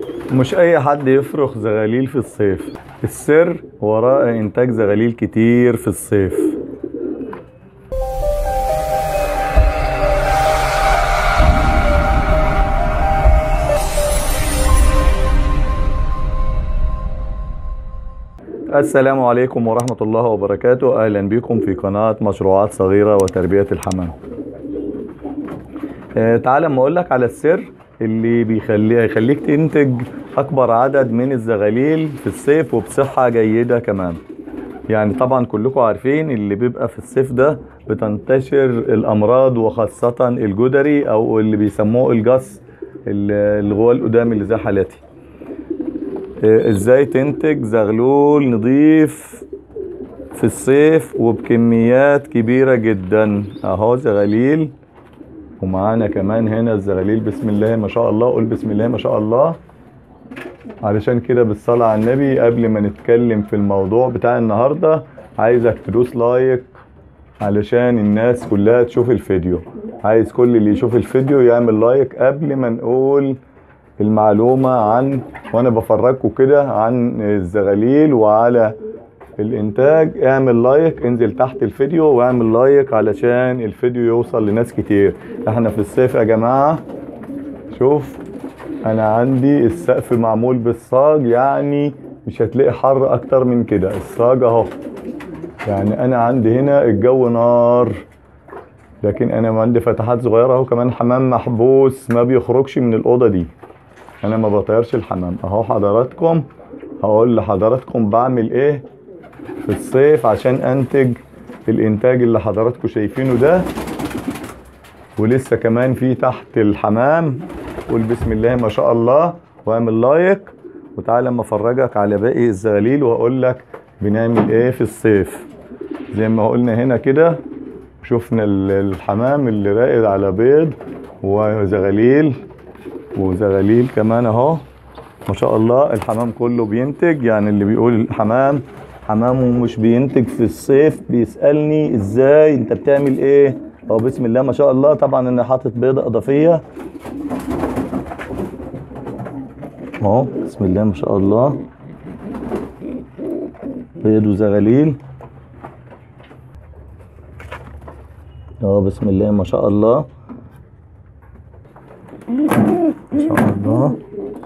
مش اي حد يفرخ زغاليل في الصيف السر وراء انتاج زغاليل كتير في الصيف السلام عليكم ورحمة الله وبركاته أهلا بكم في قناة مشروعات صغيرة وتربية الحمام آه، تعالى اما اقول لك على السر اللي بيخلي هيخليك تنتج اكبر عدد من الزغاليل في الصيف وبصحة جيدة كمان يعني طبعا كلكم عارفين اللي بيبقى في الصيف ده بتنتشر الامراض وخاصة الجدري او اللي بيسموه الجص اللي هو القدام اللي زي حالاتي آه، ازاي تنتج زغلول نظيف في الصيف وبكميات كبيرة جدا اهو زغاليل ومعانا كمان هنا الزغاليل بسم الله ما شاء الله قول بسم الله ما شاء الله علشان كده بالصلاة على النبي قبل ما نتكلم في الموضوع بتاع النهاردة عايزك تدوس لايك علشان الناس كلها تشوف الفيديو عايز كل اللي يشوف الفيديو يعمل لايك قبل ما نقول المعلومة عن وانا بفرجكم كده عن الزغاليل وعلى الانتاج اعمل لايك انزل تحت الفيديو واعمل لايك علشان الفيديو يوصل لناس كتير احنا في الصيف يا جماعة شوف انا عندي السقف معمول بالصاج يعني مش هتلاقي حر اكتر من كده الصاج اهو يعني انا عندي هنا الجو نار لكن انا عندي فتحات صغيرة اهو كمان حمام محبوس ما بيخرجش من الاوضة دي انا ما بطيرش الحمام اهو حضراتكم هقول لحضراتكم بعمل ايه في الصيف عشان انتج الانتاج اللي حضراتكم شايفينه ده ولسه كمان في تحت الحمام قول بسم الله ما شاء الله واعمل لايك وتعالى اما افرجك على باقي الزغاليل واقول لك بنعمل ايه في الصيف زي ما قلنا هنا كده شفنا ال- الحمام اللي راقد على بيض وزغاليل وزغاليل كمان اهو ما شاء الله الحمام كله بينتج يعني اللي بيقول الحمام حمامه مش بينتج في الصيف بيسألني ازاي انت بتعمل ايه اهو بسم الله ما شاء الله طبعا انا حاطط بيضة اضافية اهو بسم الله ما شاء الله بيض وزغاليل اهو بسم الله ما شاء الله ما شاء الله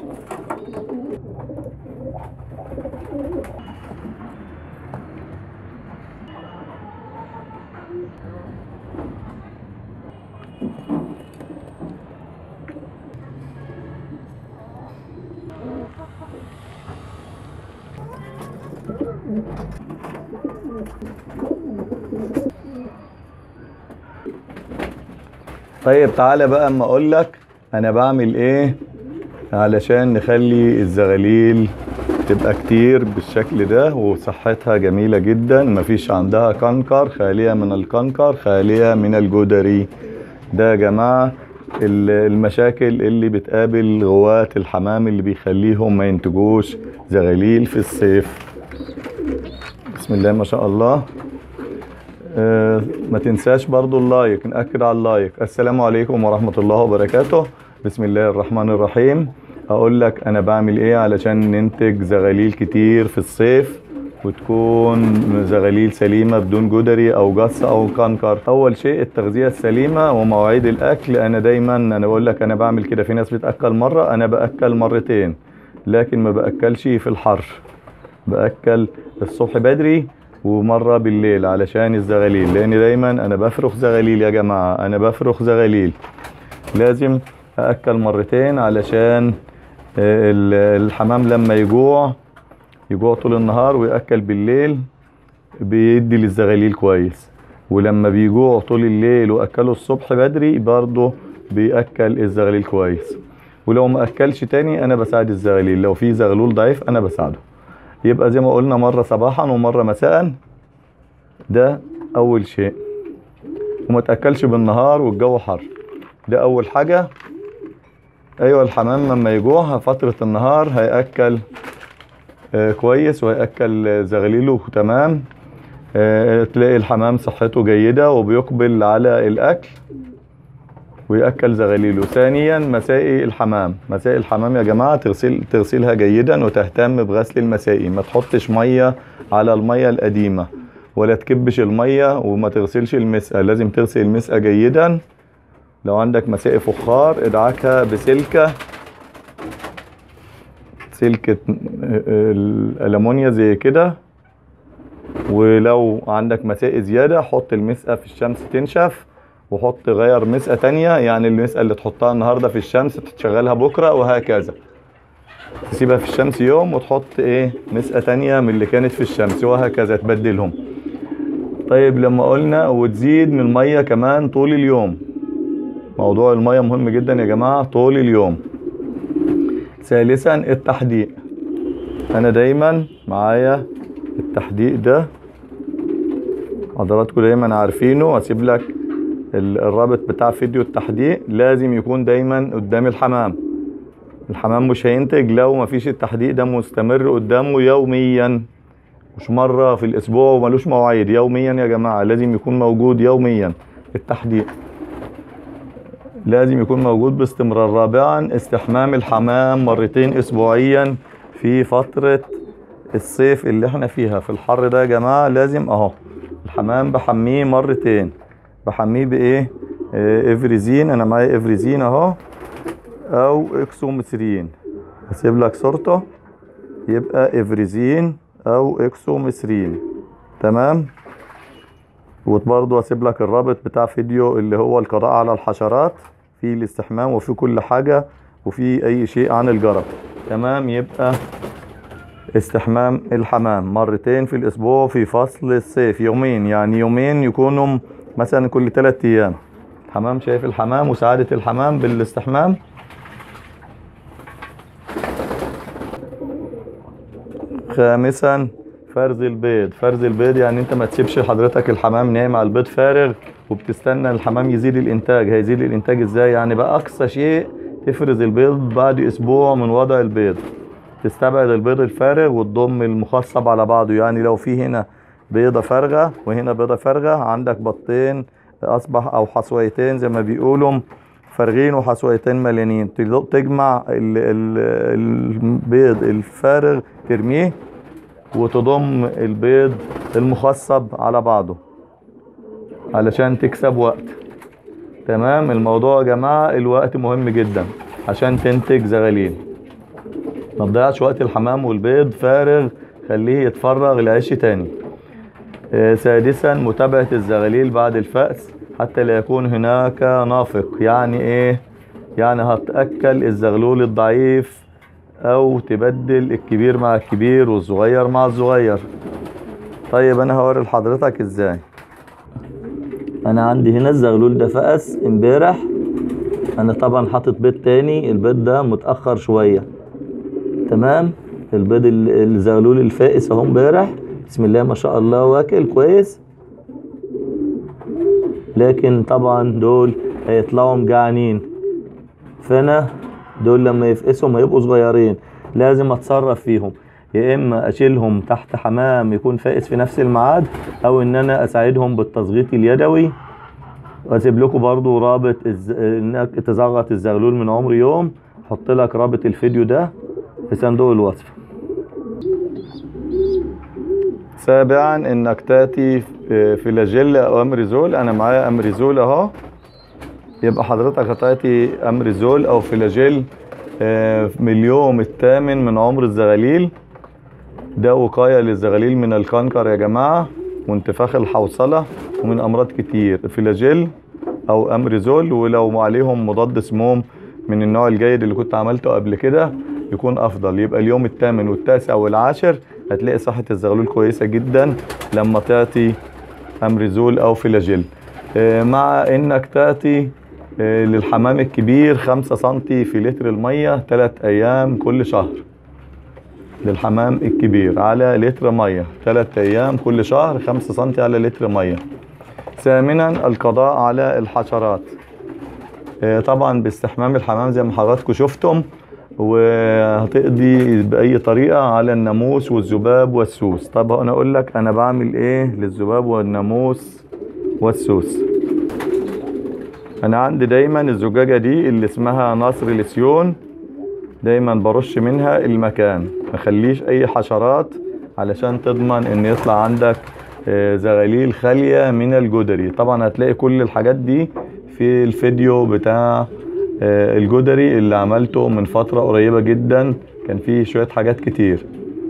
طيب تعالى بقى اما اقول لك انا بعمل ايه علشان نخلي الزغاليل تبقى كتير بالشكل ده وصحتها جميلة جدا مفيش عندها كنكر خالية من الكنكر خالية من الجدري ده يا جماعة ال- المشاكل اللي بتقابل غواة الحمام اللي بيخليهم ما ينتجوش زغاليل في الصيف بسم الله ما شاء الله آه، ما تنساش برضو اللايك نأكد على اللايك السلام عليكم ورحمة الله وبركاته بسم الله الرحمن الرحيم هقول لك انا بعمل ايه علشان ننتج زغاليل كتير في الصيف وتكون زغاليل سليمة بدون جدري او جص او كنكر اول شيء التغذية السليمة ومواعيد الاكل انا دايما انا بقول لك انا بعمل كده في ناس بتأكل مرة انا بأكل مرتين لكن ما بأكلش في الحر باكل الصبح بدري ومره بالليل علشان الزغاليل لان دايما انا بفرخ زغاليل يا جماعه انا بفرخ زغاليل لازم اكل مرتين علشان آه، ال- الحمام لما يجوع يجوع طول النهار وياكل بالليل بيدي للزغاليل كويس ولما بيجوع طول الليل واكله الصبح بدري برضه بياكل الزغاليل كويس ولو ما اكلش تاني انا بساعد الزغاليل لو في زغلول ضعيف انا بساعده يبقى زي ما قلنا مرة صباحا ومرة مساء ده أول شيء وما تأكلش بالنهار والجو حر ده أول حاجة أيوة الحمام لما يجوع فترة النهار هيأكل آه كويس وهيأكل زغليله تمام آه تلاقي الحمام صحته جيدة وبيقبل على الأكل ويأكل زغاليله ثانيا مسائي الحمام مسائي الحمام يا جماعة تغسل تغسلها جيدا وتهتم بغسل المسائي ما تحطش مية على المية القديمة ولا تكبش المية وما تغسلش المسقى لازم تغسل المسقى جيدا لو عندك مسائي فخار ادعكها بسلكة سلكة الألمونيا زي كده ولو عندك مسائي زيادة حط المسقى في الشمس تنشف وحط غير مسقى تانية يعني المسقى اللي تحطها النهاردة في الشمس تشغلها بكرة وهكذا تسيبها في الشمس يوم وتحط ايه مسقى تانية من اللي كانت في الشمس وهكذا تبدلهم طيب لما قلنا وتزيد من المية كمان طول اليوم موضوع المية مهم جدا يا جماعة طول اليوم ثالثا التحديق انا دايما معايا التحديق ده حضراتكم دايما عارفينه هسيب لك الرابط بتاع فيديو التحديق لازم يكون دايما قدام الحمام الحمام مش هينتج لو مفيش التحديق ده مستمر قدامه يوميا مش مرة في الأسبوع وملوش مواعيد يوميا يا جماعة لازم يكون موجود يوميا التحديق لازم يكون موجود باستمرار رابعا استحمام الحمام مرتين أسبوعيا في فترة الصيف اللي احنا فيها في الحر ده يا جماعة لازم اهو الحمام بحميه مرتين بحميه بايه اه افريزين انا معايا افريزين اهو او اكسومترين هسيب لك صورته يبقى افريزين او اكسومترين تمام وبرضه هسيب لك الرابط بتاع فيديو اللي هو القضاء على الحشرات في الاستحمام وفي كل حاجة وفي اي شيء عن الجرب تمام يبقى استحمام الحمام مرتين في الاسبوع في فصل الصيف يومين يعني يومين يكونوا مثلا كل ثلاثة ايام الحمام شايف الحمام وسعادة الحمام بالاستحمام خامسا فرز البيض فرز البيض يعني انت ما تسيبش حضرتك الحمام نايم على البيض فارغ وبتستنى الحمام يزيد الانتاج هيزيد الانتاج ازاي يعني بقى اقصى شيء تفرز البيض بعد اسبوع من وضع البيض تستبعد البيض الفارغ وتضم المخصب على بعضه يعني لو في هنا بيضة فارغة وهنا بيضة فارغة عندك بطين اصبح او حصويتين زي ما بيقولوا فارغين وحصويتين مليانين تجمع ال ال البيض الفارغ ترميه وتضم البيض المخصب على بعضه علشان تكسب وقت تمام الموضوع يا جماعة الوقت مهم جدا عشان تنتج زغاليل ما تضيعش وقت الحمام والبيض فارغ خليه يتفرغ لعيش تاني آه سادسا متابعة الزغاليل بعد الفأس حتى لا يكون هناك نافق يعني ايه يعني هتأكل الزغلول الضعيف او تبدل الكبير مع الكبير والصغير مع الصغير طيب انا هوري لحضرتك ازاي انا عندي هنا الزغلول ده فأس امبارح انا طبعا حاطط بيض تاني البيض ده متأخر شوية تمام البيض الزغلول الفائس اهو امبارح بسم الله ما شاء الله واكل كويس لكن طبعا دول هيطلعوا مجعانين فانا دول لما يفقسهم هيبقوا صغيرين لازم اتصرف فيهم يا اما اشيلهم تحت حمام يكون فائس في نفس الميعاد او ان انا اساعدهم بالتظغيط اليدوي واسيب لكم برضو رابط الز... انك تزغط الزغلول من عمر يوم احط لك رابط الفيديو ده في صندوق الوصف سابعا انك تاتي فلاجيل او امريزول انا معايا امريزول اهو يبقى حضرتك هتاتي امريزول او فلاجيل من اليوم الثامن من عمر الزغاليل ده وقاية للزغاليل من الكنكر يا جماعة وانتفاخ الحوصلة ومن امراض كتير فلاجيل او امريزول ولو عليهم مضاد سموم من النوع الجيد اللي كنت عملته قبل كده يكون افضل يبقى اليوم الثامن والتاسع والعاشر هتلاقي صحة الزغلول كويسة جدا لما تعطي امريزول او فلاجيل مع انك تعطي للحمام الكبير خمسة سنتي في لتر المية تلات ايام كل شهر للحمام الكبير على لتر مية تلات ايام كل شهر خمسة سنتي على لتر مية ثامنا القضاء على الحشرات طبعا باستحمام الحمام زي ما حضراتكم شفتم وهتقضي بأي طريقة على الناموس والذباب والسوس طب انا اقول لك انا بعمل ايه للذباب والناموس والسوس انا عندي دايما الزجاجة دي اللي اسمها نصر لسيون دايما برش منها المكان مخليش اي حشرات علشان تضمن ان يطلع عندك آه، زغاليل خالية من الجدري طبعا هتلاقي كل الحاجات دي في الفيديو بتاع آه، الجدري اللي عملته من فترة قريبة جدا كان فيه شوية حاجات كتير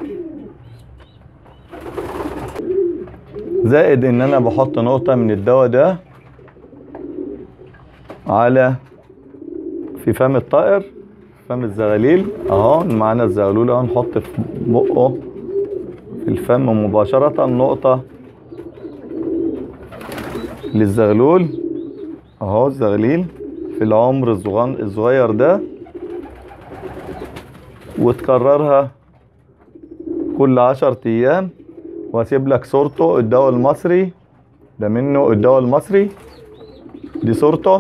زائد ان انا بحط نقطة من الدواء ده على في فم الطائر فم الزغاليل اهو معانا الزغلول اهو نحط في بقه في الفم مباشرة نقطة للزغلول اهو الزغليل في العمر الصغن- الصغير ده وتكررها كل عشر ايام واسيب لك صورته الدواء المصري ده منه الدواء المصري دي صورته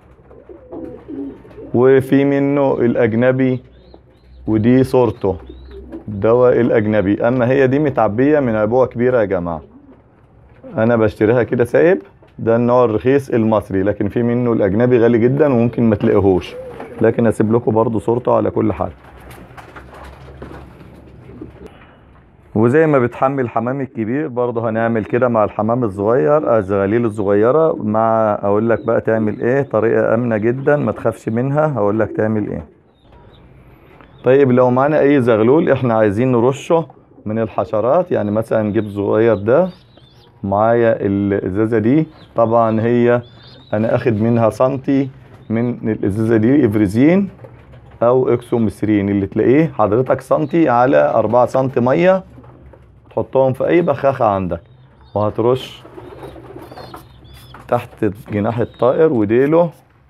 وفي منه الاجنبي ودي صورته الدواء الاجنبي اما هي دي متعبيه من عبوه كبيره يا جماعه انا بشتريها كده سايب ده النوع الرخيص المصري لكن في منه الاجنبي غالي جدا وممكن ما تلاقيهوش لكن اسيب لكم برضو صورته على كل حال وزي ما بتحمي الحمام الكبير برضه هنعمل كده مع الحمام الصغير الزغاليل الصغيرة مع اقول لك بقى تعمل ايه طريقة امنة جدا ما تخافش منها هقول لك تعمل ايه طيب لو معانا اي زغلول احنا عايزين نرشه من الحشرات يعني مثلا نجيب صغير ده معايا الازازة دي طبعا هي انا اخد منها سنتي من الازازة دي افريزين او اكسومسرين اللي تلاقيه حضرتك سنتي على أربعة سنتي مية تحطهم في اي بخاخة عندك وهترش تحت جناح الطائر وديله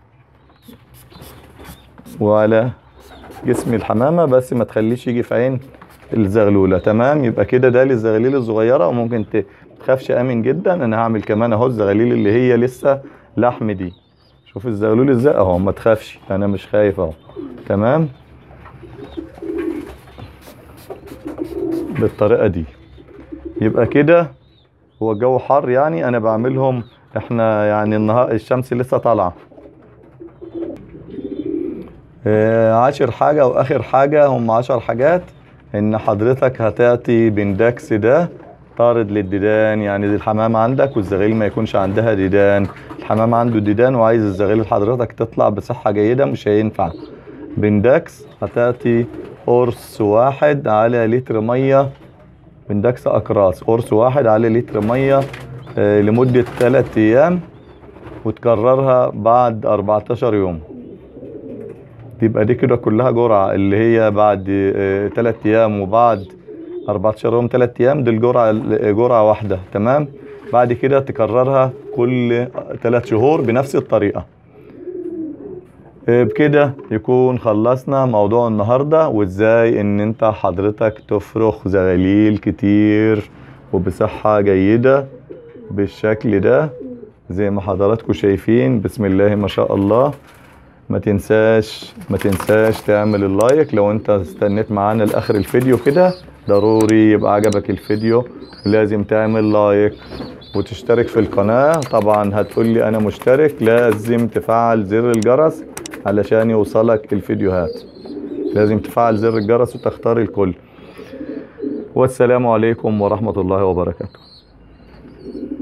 وعلى جسم الحمامة بس ما تخليش يجي في عين الزغلولة تمام يبقى كده ده للزغاليل الصغيرة وممكن ت- تخافش امن جدا انا هعمل كمان اهو الزغاليل اللي هي لسه لحم دي شوف الزغلول ازاي اهو ما تخافش انا مش خايف اهو تمام بالطريقة دي يبقى كده هو الجو حر يعني انا بعملهم احنا يعني النهار الشمس لسه طالعه آه، عاشر حاجة واخر حاجة هم عشر حاجات ان حضرتك هتعطي بندكس ده طارد للديدان يعني الحمام عندك والزغيل ما يكونش عندها ديدان الحمام عنده ديدان وعايز الزغيل حضرتك تطلع بصحة جيدة مش هينفع بندكس هتعطي قرص واحد على لتر مية بندكس أقراص قرص واحد على لتر مية آه، لمدة ثلاثة أيام وتكررها بعد 14 يوم تبقى دي كده كلها جرعة اللي هي بعد آه، تلات أيام وبعد 14 يوم تلات أيام دي الجرعة جرعة واحدة تمام بعد كده تكررها كل تلات شهور بنفس الطريقة آه، بكده يكون خلصنا موضوع النهاردة وازاي ان انت حضرتك تفرخ زغاليل كتير وبصحة جيدة بالشكل ده زي ما حضراتكم شايفين بسم الله ما شاء الله ما تنساش ما تنساش تعمل اللايك لو انت استنيت معانا لاخر الفيديو كده ضروري يبقى عجبك الفيديو لازم تعمل لايك وتشترك في القناة طبعا هتقول لي انا مشترك لازم تفعل زر الجرس علشان يوصلك الفيديوهات لازم تفعل زر الجرس وتختار الكل والسلام عليكم ورحمة الله وبركاته